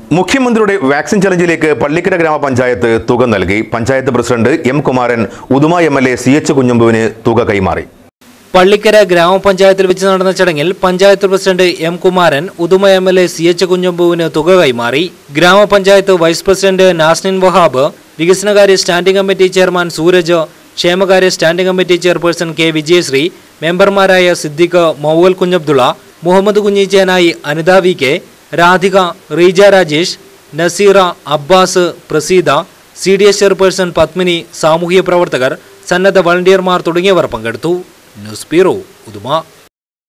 മുഖ്യമന്ത്രിയുടെ വാക്സിൻ ചലഞ്ചിലേക്ക് പള്ളിക്കര ഗ്രാമപഞ്ചായത്ത് തുക നൽകി panchayat president M Kumaran Uduma M L A C H കുഞ്ഞുമ്പുവിന് തുക കൈമാറി പള്ളിക്കര ഗ്രാമപഞ്ചായത്തിൽ വെച്ച് നടന്ന ചടങ്ങിൽ panchayat president M Kumaran Uduma M L A C H കുഞ്ഞമ്പുവിന് തുക കൈമാറി ഗ്രാമപഞ്ചായത്ത് വൈസ് പ്രസിഡന്റ് നാസ്നിൻ വഹാബ് വികസനകാര്യ സ്റ്റാൻഡിംഗ് കമ്മിറ്റി ചെയർമാൻ സൂരജ് ക്ഷേമകാര്യ standing committee chairperson K Vijayasree മെമ്പർമാരായ Siddique Mauval Kunhabdulla Muhammad Kunhichenayi Anitha V K Radhika Reeja Rajesh Naseera Abbas Praseeda C D S chairperson Padmini സാമൂഹ്യ പ്രവർത്തകർ സന്നദ്ധ വളണ്ടിയർമാർ തുടങ്ങിയവർ പങ്കെടുത്തു ന്യൂസ് ബ്യൂറോ ഉദുമ